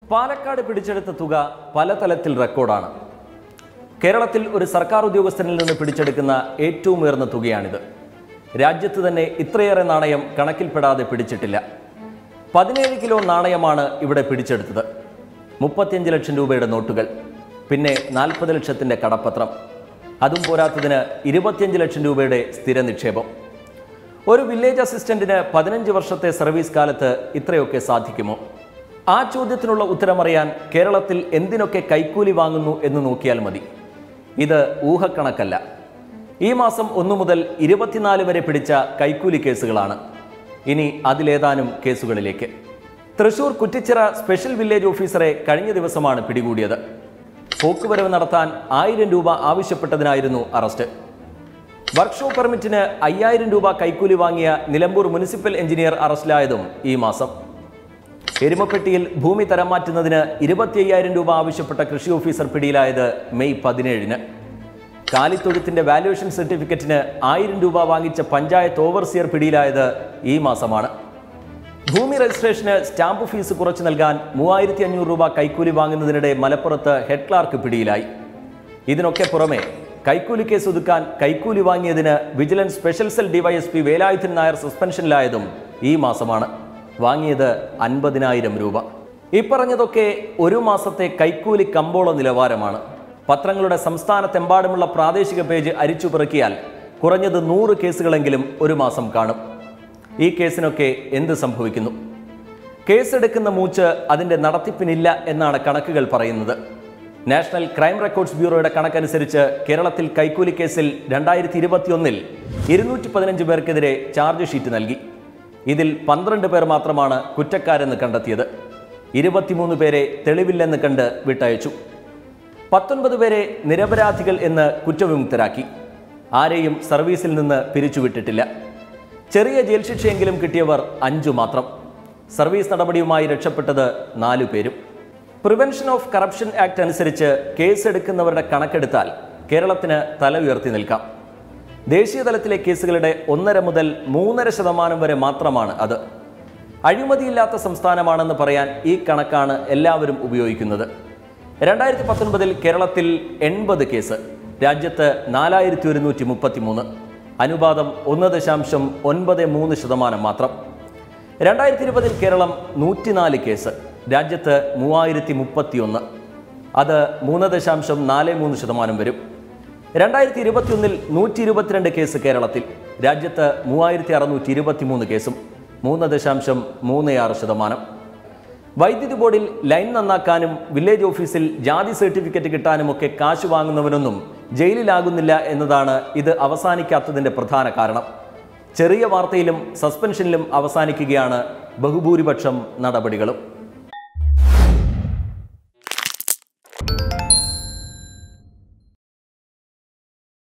പാലക്കാട് പിടിച്ചെടുത്ത തുക പല തലത്തിൽ റെക്കോർഡാണ് കേരളത്തിൽ ഒരു സർക്കാർ ഉദ്യോഗസ്ഥനിൽ നിന്ന് പിടിച്ചെടുക്കുന്ന ഏറ്റവും ഉയർന്ന തുകയാണിത് രാജ്യത്ത് തന്നെ ഇത്രയേറെ നാണയം കണക്കിൽപ്പെടാതെ പിടിച്ചിട്ടില്ല പതിനേഴ് കിലോ നാണയമാണ് ഇവിടെ പിടിച്ചെടുത്തത് മുപ്പത്തിയഞ്ച് ലക്ഷം രൂപയുടെ നോട്ടുകൾ പിന്നെ നാൽപ്പത് ലക്ഷത്തിൻ്റെ കടപ്പത്രം അതും പോരാത്തതിന് ഇരുപത്തിയഞ്ച് ലക്ഷം രൂപയുടെ സ്ഥിര നിക്ഷേപം ഒരു വില്ലേജ് അസിസ്റ്റന്റിന് പതിനഞ്ച് വർഷത്തെ സർവീസ് കാലത്ത് ഇത്രയൊക്കെ സാധിക്കുമോ ആ ചോദ്യത്തിനുള്ള ഉത്തരമറിയാൻ കേരളത്തിൽ എന്തിനൊക്കെ കൈക്കൂലി വാങ്ങുന്നു എന്ന് നോക്കിയാൽ മതി ഇത് ഊഹക്കണക്കല്ല ഈ മാസം ഒന്നു മുതൽ ഇരുപത്തിനാല് വരെ പിടിച്ച കൈക്കൂലി കേസുകളാണ് ഇനി അതിലേതാനും കേസുകളിലേക്ക് തൃശൂർ കുറ്റിച്ചിറ സ്പെഷ്യൽ വില്ലേജ് ഓഫീസറെ കഴിഞ്ഞ ദിവസമാണ് പിടികൂടിയത് പോക്കുവരവ് നടത്താൻ ആയിരം രൂപ ആവശ്യപ്പെട്ടതിനായിരുന്നു അറസ്റ്റ് വർക്ക്ഷോപ്പ് പെർമിറ്റിന് അയ്യായിരം രൂപ കൈക്കൂലി വാങ്ങിയ നിലമ്പൂർ മുനിസിപ്പൽ എഞ്ചിനീയർ അറസ്റ്റിലായതും ഈ മാസം എരുമപ്പെട്ടിയിൽ ഭൂമി തരം മാറ്റുന്നതിന് ഇരുപത്തി അയ്യായിരം രൂപ ആവശ്യപ്പെട്ട കൃഷി ഓഫീസർ പിടിയിലായത് മെയ് പതിനേഴിന് കാലിത്തൊഴുത്തിന്റെ വാല്യുവേഷൻ സർട്ടിഫിക്കറ്റിന് ആയിരം രൂപ വാങ്ങിച്ച പഞ്ചായത്ത് ഓവർസിയർ പിടിയിലായത് ഈ മാസമാണ് ഭൂമി രജിസ്ട്രേഷന് സ്റ്റാമ്പ് ഫീസ് കുറച്ചു നൽകാൻ മൂവായിരത്തി അഞ്ഞൂറ് രൂപ കൈക്കൂലി വാങ്ങുന്നതിനിടെ മലപ്പുറത്ത് ഹെഡ് ക്ലാർക്ക് പിടിയിലായി ഇതിനൊക്കെ പുറമെ കൈക്കൂലി കേസ് ഒതുക്കാൻ കൈക്കൂലി വാങ്ങിയതിന് vigilance special cell DYSP Velayudhan Nair സസ്പെൻഷനിലായതും ഈ മാസമാണ് വാങ്ങിയത് അൻപതിനായിരം രൂപ ഇപ്പറഞ്ഞതൊക്കെ ഒരു മാസത്തെ കൈക്കൂലി കമ്പോള നിലവാരമാണ് പത്രങ്ങളുടെ സംസ്ഥാനത്തെമ്പാടുമുള്ള പ്രാദേശിക പേജ് അരിച്ചുപെറുക്കിയാൽ കുറഞ്ഞത് നൂറ് കേസുകളെങ്കിലും ഒരു മാസം കാണും ഈ കേസിനൊക്കെ എന്ത് സംഭവിക്കുന്നു കേസെടുക്കുന്ന മൂച്ച് അതിന്റെ നടത്തിപ്പിനില്ല എന്നാണ് കണക്കുകൾ പറയുന്നത് നാഷണൽ ക്രൈം റെക്കോർഡ്സ് ബ്യൂറോയുടെ കണക്കനുസരിച്ച് കേരളത്തിൽ കൈക്കൂലി കേസിൽ രണ്ടായിരത്തി ഇരുപത്തിയൊന്നിൽ ഇരുന്നൂറ്റി പതിനഞ്ച് പേർക്കെതിരെ ചാർജ് ഷീറ്റ് നൽകി ഇതിൽ പന്ത്രണ്ട് പേർ മാത്രമാണ് കുറ്റക്കാരെന്ന് കണ്ടെത്തിയത് ഇരുപത്തിമൂന്ന് പേരെ തെളിവില്ലെന്ന് കണ്ട് വിട്ടയച്ചു പത്തൊൻപത് പേരെ നിരപരാധികൾ എന്ന് കുറ്റവിമുക്തരാക്കി ആരെയും സർവീസിൽ നിന്ന് പിരിച്ചുവിട്ടിട്ടില്ല ചെറിയ ജയിൽ ശിക്ഷയെങ്കിലും കിട്ടിയവർ അഞ്ചു മാത്രം സർവീസ് നടപടിയുമായി രക്ഷപ്പെട്ടത് നാലു പേരും പ്രിവെൻഷൻ ഓഫ് കറപ്ഷൻ ആക്ട് അനുസരിച്ച് കേസെടുക്കുന്നവരുടെ കണക്കെടുത്താൽ കേരളത്തിന് തല ഉയർത്തി നിൽക്കാം ദേശീയ തലത്തിലെ കേസുകളുടെ ഒന്നര മുതൽ മൂന്നര ശതമാനം വരെ മാത്രമാണ് അത് അഴിമതിയില്ലാത്ത സംസ്ഥാനമാണെന്ന് പറയാൻ ഈ കണക്കാണ് എല്ലാവരും ഉപയോഗിക്കുന്നത് രണ്ടായിരത്തി പത്തൊൻപതിൽ കേരളത്തിൽ എൺപത് കേസ് രാജ്യത്ത് നാലായിരത്തി ഒരുന്നൂറ്റി മുപ്പത്തി മൂന്ന് അനുപാതം ഒന്ന് ദശാംശം ഒൻപത് മൂന്ന് ശതമാനം മാത്രം രണ്ടായിരത്തി ഇരുപതിൽ കേരളം നൂറ്റിനാല് കേസ് രാജ്യത്ത് മൂവായിരത്തി മുപ്പത്തിയൊന്ന് അത് മൂന്ന് ദശാംശം നാല് മൂന്ന് ശതമാനം വരും രണ്ടായിരത്തി ഇരുപത്തിയൊന്നിൽ നൂറ്റി ഇരുപത്തിരണ്ട് കേസ് കേരളത്തിൽ രാജ്യത്ത് മൂവായിരത്തി അറുന്നൂറ്റി ഇരുപത്തിമൂന്ന് കേസും മൂന്ന് ദശാംശം മൂന്ന് ആറ് ശതമാനം വൈദ്യുതി ബോർഡിൽ ലൈൻ നന്നാക്കാനും വില്ലേജ് ഓഫീസിൽ ജാതി സർട്ടിഫിക്കറ്റ് കിട്ടാനുമൊക്കെ കാശ് വാങ്ങുന്നവനൊന്നും ജയിലിലാകുന്നില്ല എന്നതാണ് ഇത് അവസാനിക്കാത്തതിൻ്റെ പ്രധാന കാരണം ചെറിയ വാർത്തയിലും സസ്പെൻഷനിലും അവസാനിക്കുകയാണ് ബഹുഭൂരിപക്ഷം നടപടികളും